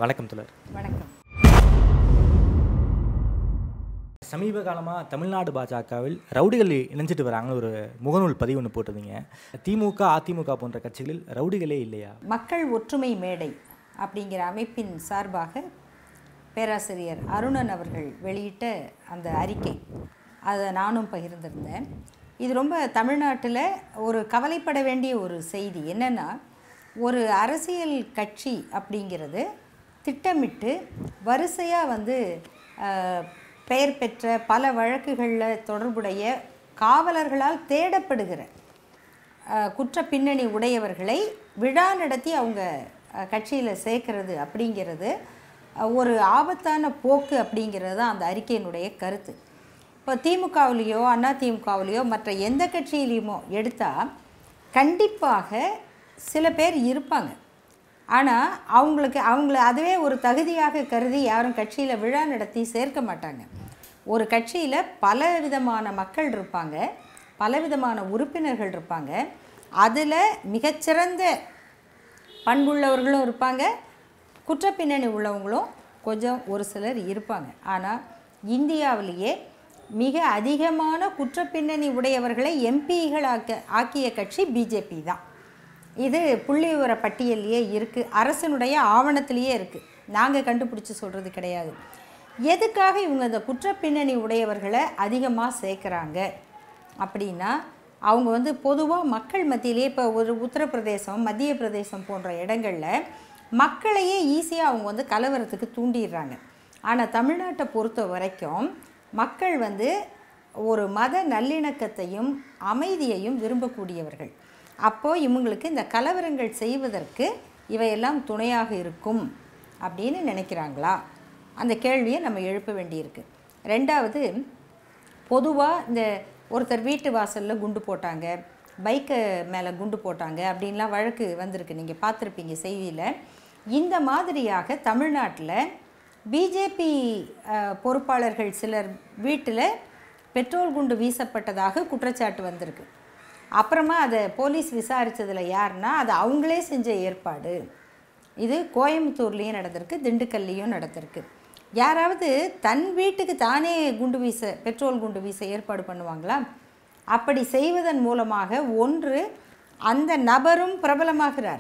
வணக்கம் தொடர் வணக்கம் சமீப காலமாக தமிழ்நாடு பாஜகவில் ரவுடிகள் இணைஞ்சிட்டு வராங்கன்னு ஒரு முகநூல் பதிவு ஒன்று போட்டிருந்தீங்க திமுக அதிமுக போன்ற கட்சிகளில் ரவுடிகளே இல்லையா மக்கள் ஒற்றுமை மேடை அப்படிங்கிற அமைப்பின் சார்பாக பேராசிரியர் அருணன் அவர்கள் வெளியிட்ட அந்த அறிக்கை அதை நானும் பகிர்ந்திருந்தேன் இது ரொம்ப தமிழ்நாட்டில் ஒரு கவலைப்பட வேண்டிய ஒரு செய்தி என்னென்னா ஒரு அரசியல் கட்சி அப்படிங்கிறது திட்டமிட்டு வரிசையாக வந்து அஹ், பெயர் பெற்ற பல வழக்குகளில் தொடர்புடைய காவலர்களால் தேடப்படுகிற அஹ், குற்ற பின்னணி உடையவர்களை விழா நடத்தி அவங்க கட்சியில் சேர்க்கறது அப்படிங்கிறது அஹ், ஒரு ஆபத்தான போக்கு அப்படிங்கிறது தான் அந்த அறிக்கையினுடைய கருத்து இப்போ திமுகவிலேயோ அண்ணா திமுகவிலேயோ மற்ற எந்த கட்சியிலையுமோ எடுத்தால் கண்டிப்பாக சில பேர் இருப்பாங்க ஆனால் அவங்களுக்கு அவங்கள அதுவே ஒரு தகுதியாக கருதி யாரும் கட்சியில் விழா நடத்தி சேர்க்க மாட்டாங்க ஒரு கட்சியில் பல விதமான மக்கள் இருப்பாங்க பலவிதமான உறுப்பினர்கள் இருப்பாங்க அதில் மிகச்சிறந்த பண்புள்ளவர்களும் இருப்பாங்க குற்றப்பின்னணி உள்ளவங்களும் கொஞ்சம் ஒரு சிலர் இருப்பாங்க ஆனால் இந்தியாவிலேயே மிக அதிகமான குற்றப்பின்னணி உடையவர்களை எம்பிகளாக்க ஆக்கிய கட்சி பிஜேபி தான் இது புள்ளி விவர பட்டியல்லையே இருக்குது அரசனுடைய ஆவணத்திலேயே இருக்குது நாங்கள் கண்டுபிடிச்சி சொல்கிறது கிடையாது எதுக்காக இவங்க இந்த குற்றப்பின்னணி உடையவர்களை அதிகமாக சேர்க்குறாங்க அப்படின்னா அவங்க வந்து பொதுவாக மக்கள் மத்தியிலேயே இப்போ ஒரு உத்தரப்பிரதேசம் மத்திய பிரதேசம் போன்ற இடங்களில் மக்களையே ஈஸியாக அவங்க வந்து கலவரத்துக்கு தூண்டிடுறாங்க ஆனால் தமிழ்நாட்டை பொறுத்த வரைக்கும் மக்கள் வந்து ஒரு மத நல்லிணக்கத்தையும் அமைதியையும் விரும்பக்கூடியவர்கள் அப்போது இவங்களுக்கு இந்த கலவரங்கள் செய்வதற்கு இவையெல்லாம் துணையாக இருக்கும் அப்படின்னு நினைக்கிறாங்களா அந்த கேள்வியை நம்ம எழுப்ப வேண்டியிருக்கு ரெண்டாவது பொதுவாக இந்த ஒருத்தர் வீட்டு வாசலில் குண்டு போட்டாங்க பைக்கை மேலே குண்டு போட்டாங்க அப்படின்லாம் வழக்கு வந்திருக்கு நீங்கள் பார்த்துருப்பீங்க செய்தியில் இந்த மாதிரியாக தமிழ்நாட்டில் பிஜேபி பொறுப்பாளர்கள் சிலர் வீட்டில் பெட்ரோல் குண்டு வீசப்பட்டதாக குற்றச்சாட்டு வந்திருக்கு அப்புறமா அதை போலீஸ் விசாரித்ததில் யாருன்னா அது அவங்களே செஞ்ச ஏற்பாடு இது கோயம்புத்தூர்லேயும் நடந்திருக்கு திண்டுக்கல்லையும் நடந்திருக்கு யாராவது தன் வீட்டுக்கு தானே குண்டு வீச பெட்ரோல் குண்டு வீச ஏற்பாடு பண்ணுவாங்களா அப்படி செய்வதன் மூலமாக ஒன்று அந்த நபரும் பிரபலமாகிறார்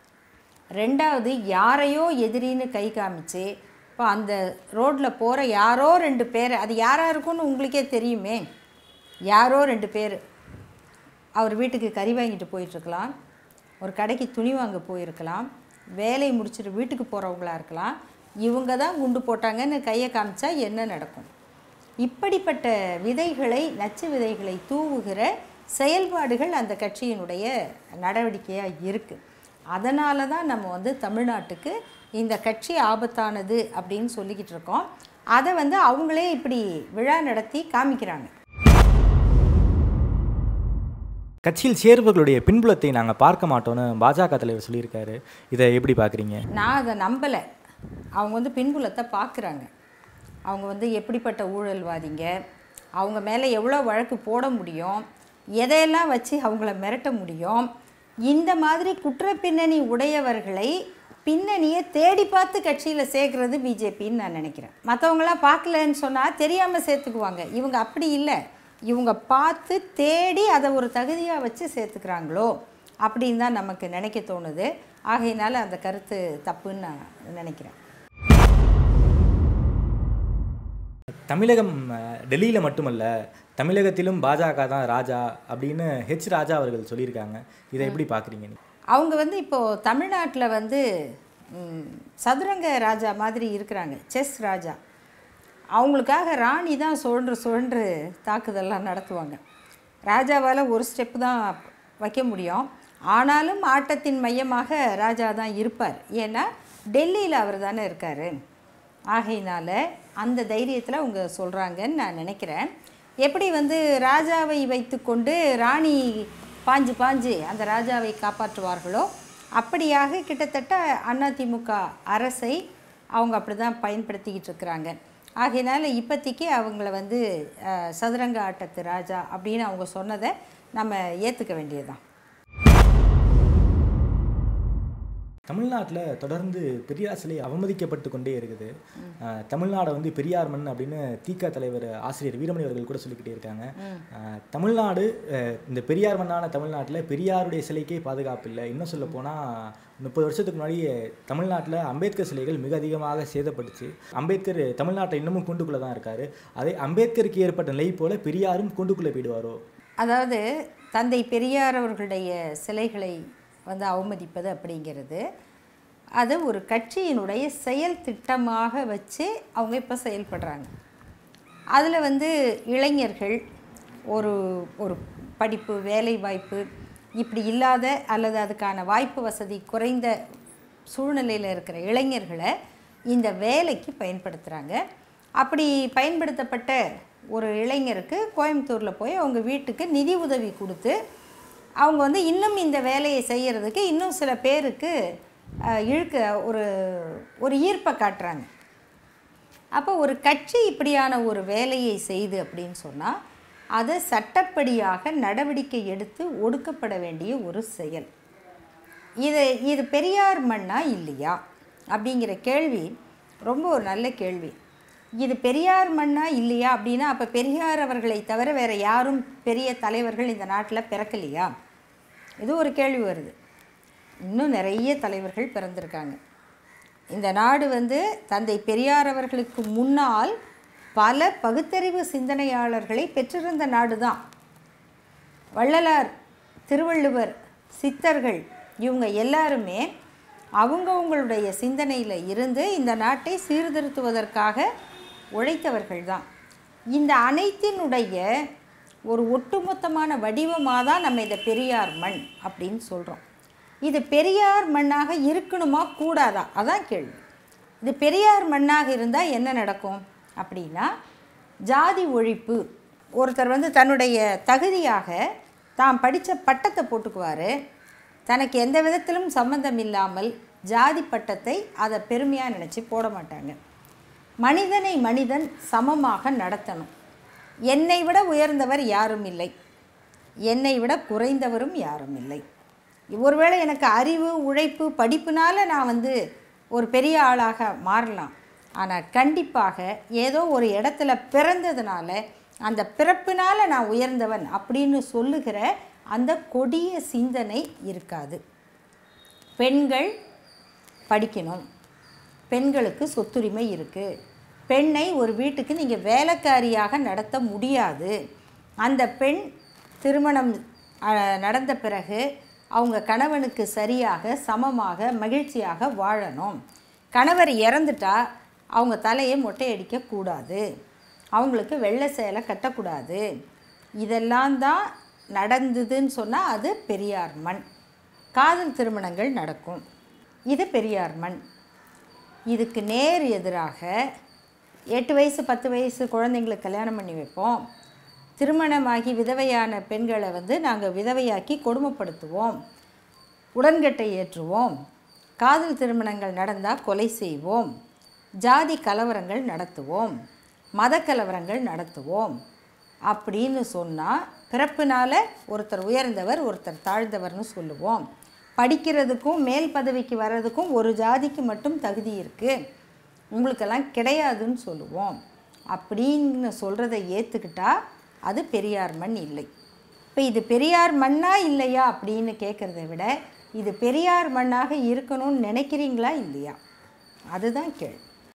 ரெண்டாவது யாரையோ எதிரின்னு கை காமிச்சு இப்போ அந்த ரோட்டில் போகிற யாரோ ரெண்டு பேர் அது யாராக இருக்கும்னு உங்களுக்கே தெரியுமே யாரோ ரெண்டு பேர் அவர் வீட்டுக்கு கறி வாங்கிட்டு போயிட்டுருக்கலாம் ஒரு கடைக்கு துணி வாங்க போயிருக்கலாம் வேலையை முடிச்சுட்டு வீட்டுக்கு போகிறவங்களா இருக்கலாம் இவங்க தான் குண்டு போட்டாங்கன்னு கையை காமிச்சா என்ன நடக்கும் இப்படிப்பட்ட விதைகளை நச்சு விதைகளை தூவுகிற செயல்பாடுகள் அந்த கட்சியினுடைய நடவடிக்கையாக இருக்குது அதனால தான் நம்ம வந்து தமிழ்நாட்டுக்கு இந்த கட்சி ஆபத்தானது அப்படின்னு சொல்லிக்கிட்டு இருக்கோம் அதை வந்து அவங்களே இப்படி விழா நடத்தி காமிக்கிறாங்க கட்சியில் சேர்பவர்களுடைய பின்புலத்தை நாங்கள் பார்க்க மாட்டோம்னு பாஜக தலைவர் சொல்லியிருக்காரு இதை எப்படி பார்க்குறீங்க நான் அதை நம்பலை அவங்க வந்து பின்புலத்தை பார்க்குறாங்க அவங்க வந்து எப்படிப்பட்ட ஊழல்வாதிங்க அவங்க மேலே எவ்வளோ வழக்கு போட முடியும் எதையெல்லாம் வச்சு அவங்கள மிரட்ட முடியும் இந்த மாதிரி குற்றப்பின்னணி உடையவர்களை பின்னணியை தேடி பார்த்து கட்சியில் சேர்க்குறது பிஜேபின்னு நான் நினைக்கிறேன் மற்றவங்களாம் பார்க்கலன்னு சொன்னால் தெரியாமல் சேர்த்துக்குவாங்க இவங்க அப்படி இல்லை இவங்க பார்த்து தேடி அதை ஒரு தகுதியாக வச்சு சேர்த்துக்கிறாங்களோ அப்படின்னு தான் நமக்கு நினைக்க தோணுது ஆகையினால அந்த கருத்து தப்புன்னு நான் நினைக்கிறேன் தமிழகம் டெல்லியில் மட்டுமல்ல தமிழகத்திலும் பாஜக தான் ராஜா அப்படின்னு ஹெச் ராஜா அவர்கள் சொல்லியிருக்காங்க இதை எப்படி பார்க்குறீங்க நீங்க? அவங்க வந்து இப்போது தமிழ்நாட்டில் வந்து ம், சதுரங்க ராஜா மாதிரி இருக்கிறாங்க செஸ் ராஜா அவங்களுக்காக ராணி தான் சுழன்று சுழன்று தாக்குதல்லாம் நடத்துவாங்க ராஜாவால் ஒரு ஸ்டெப்பு தான் வைக்க முடியும் ஆனாலும் ஆட்டத்தின் மையமாக ராஜா தான் இருப்பார் ஏன்னா டெல்லியில் அவர் தானே இருக்கார் ஆகையினால அந்த தைரியத்தில் அவங்க சொல்கிறாங்கன்னு நான் நினைக்கிறேன் எப்படி வந்து ராஜாவை வைத்துக்கொண்டு ராணி பாஞ்சு பாஞ்சு அந்த ராஜாவை காப்பாற்றுவார்களோ அப்படியாக கிட்டத்தட்ட அதிமுக அரசை அவங்க அப்படி தான் பயன்படுத்திக்கிட்டு இருக்கிறாங்க ஆகையினால இப்போதைக்கு அவங்கள வந்து அஹ், சதுரங்க ஆட்டத்து ராஜா அப்படின்னு அவங்க சொன்னதை நம்ம ஏற்றுக்க வேண்டியதுதான் தமிழ்நாட்டில் தொடர்ந்து பெரியார் சிலை அவமதிக்கப்பட்டு கொண்டே இருக்குது அஹ், தமிழ்நாடை வந்து பெரியார் மண் அப்படின்னு தீகா தலைவர் ஆசிரியர் வீரமணி அவர்கள் கூட சொல்லிக்கிட்டே இருக்காங்க அஹ், தமிழ்நாடு அஹ், இந்த பெரியார் மண்ணான தமிழ்நாட்டில் பெரியாருடைய சிலைக்கே பாதுகாப்பு இல்லை இன்னும் சொல்ல போனால் முப்பது வருஷத்துக்கு முன்னாடி தமிழ்நாட்டில் அம்பேத்கர் சிலைகள் மிக அதிகமாக சேதப்பட்டுச்சு அம்பேத்கர் தமிழ்நாட்டை இன்னமும் கூண்டுக்குள்ளே தான் இருக்காரு அதே அம்பேத்கருக்கு ஏற்பட்ட நிலை போல பெரியாரும் கூண்டுக்குள்ளே போயிடுவாரோ அதாவது தந்தை பெரியார் அவர்களுடைய சிலைகளை வந்து அவமதிப்பது அப்படிங்கிறது அது ஒரு கட்சியினுடைய செயல் திட்டமாக வச்சு அவங்க இப்போ செயல்படுறாங்க அதில் வந்து இளைஞர்கள் ஒரு ஒரு படிப்பு வேலை வாய்ப்பு இப்படி இல்லாத அல்லது அதுக்கான வாய்ப்பு வசதி குறைந்த சூழ்நிலையில் இருக்கிற இளைஞர்களை இந்த வேலைக்கு பயன்படுத்துகிறாங்க அப்படி பயன்படுத்தப்பட்ட ஒரு இளைஞருக்கு கோயம்புத்தூரில் போய் அவங்க வீட்டுக்கு நிதி உதவி கொடுத்து அவங்க வந்து இன்னும் இந்த வேலையை செய்கிறதுக்கு இன்னும் சில பேருக்கு அஹ், இழுக்க ஒரு ஒரு ஈர்ப்பை காட்டுறாங்க அப்போ ஒரு கட்சி இப்படியான ஒரு வேலையை செய்து அப்படின்னு சொன்னால் அதை சட்டப்படியாக நடவடிக்கை எடுத்து ஒடுக்கப்பட வேண்டிய ஒரு செயல் இது இது பெரியார் மண்ணா இல்லையா அப்படிங்கிற கேள்வி ரொம்ப ஒரு நல்ல கேள்வி இது பெரியார் மண்ணா இல்லையா அப்படின்னா அப்போ பெரியார் அவர்களை தவிர வேறு யாரும் பெரிய தலைவர்கள் இந்த நாட்டில் பிறக்கலையா இது ஒரு கேள்வி வருது இன்னும் நிறைய தலைவர்கள் பிறந்திருக்காங்க இந்த நாடு வந்து தந்தை பெரியார் அவர்களுக்கு முன்னால் பல பகுத்தறிவு சிந்தனையாளர்களை பெற்றிருந்த நாடு தான் வள்ளலார் திருவள்ளுவர் சித்தர்கள் இவங்க எல்லாருமே அவங்கவங்களுடைய சிந்தனையில் இருந்து இந்த நாட்டை சீர்திருத்துவதற்காக உழைத்தவர்கள் தான் இந்த அனைத்தினுடைய ஒரு ஒட்டுமொத்தமான வடிவமாக தான் நம்ம இந்த பெரியார் மண் அப்படின்னு சொல்கிறோம் இது பெரியார் மண்ணாக இருக்கணுமா கூடாதா அதான் கேள்வி இது பெரியார் மண்ணாக இருந்தால் என்ன நடக்கும் அப்படின்னா ஜாதி ஒழிப்பு ஒருத்தர் வந்து தன்னுடைய தகுதியாக தாம் படித்த பட்டத்தை போட்டுக்குவார் தனக்கு எந்த விதத்திலும் சம்மந்தம் இல்லாமல் ஜாதி பட்டத்தை அதை பெருமையாக நினச்சி போட மாட்டாங்க மனிதனை மனிதன் சமமாக நடத்தணும் என்னை விட உயர்ந்தவர் யாரும் இல்லை என்னை விட குறைந்தவரும் யாரும் இல்லை ஒருவேளை எனக்கு அறிவு உழைப்பு படிப்புனால நான் வந்து ஒரு பெரிய ஆளாக மாறலாம் ஆனால் கண்டிப்பாக ஏதோ ஒரு இடத்துல பிறந்ததுனால அந்த பிறப்பினால நான் உயர்ந்தவன் அப்படின்னு சொல்லுகிற அந்த கொடிய சிந்தனை இருக்காது பெண்கள் படிக்கணும் பெண்களுக்கு சொத்துரிமை இருக்குது பெண்ணை ஒரு வீட்டுக்கு நீங்கள் வேலைக்காரியாக நடத்த முடியாது அந்த பெண் திருமணம் அஹ், நடந்த பிறகு அவங்க கணவனுக்கு சரியாக சமமாக மகிழ்ச்சியாக வாழணும் கணவர் இறந்துட்டா அவங்க தலையை மொட்டையடிக்க கூடாது அவங்களுக்கு வெள்ளை சேலை கட்டக்கூடாது இதெல்லாம் தான் நடந்ததுன்னு சொன்னால் அது பெரியார் மண் காதல் திருமணங்கள் நடக்கும் இது பெரியார் மண் இதுக்கு நேர் எதிராக எட்டு வயசு பத்து வயசு குழந்தைங்களுக்கு கல்யாணம் பண்ணி வைப்போம் திருமணமாகி விதவையான பெண்களை வந்து நாங்கள் விதவையாக்கி கொடுமைப்படுத்துவோம் உடன்கட்டை ஏற்றுவோம் காதல் திருமணங்கள் நடந்தால் கொலை செய்வோம் ஜாதி கலவரங்கள் நடத்துவோம் மத கலவரங்கள் நடத்துவோம் அப்படின்னு சொன்னால் பிறப்பினால் ஒருத்தர் உயர்ந்தவர் ஒருத்தர் தாழ்ந்தவர்னு சொல்லுவோம் படிக்கிறதுக்கும் மேல் பதவிக்கு வர்றதுக்கும் ஒரு ஜாதிக்கு மட்டும் தகுதி இருக்குது உங்களுக்கெல்லாம் கிடையாதுன்னு சொல்லுவோம் அப்படின்னு சொல்கிறத ஏற்றுக்கிட்டா அது பெரியார் மண் இல்லை இப்போ இது பெரியார் மண்ணா இல்லையா அப்படின்னு கேட்குறத விட இது பெரியார் மண்ணாக இருக்கணும்னு நினைக்கிறீங்களா இல்லையா அதுதான் கேள்வி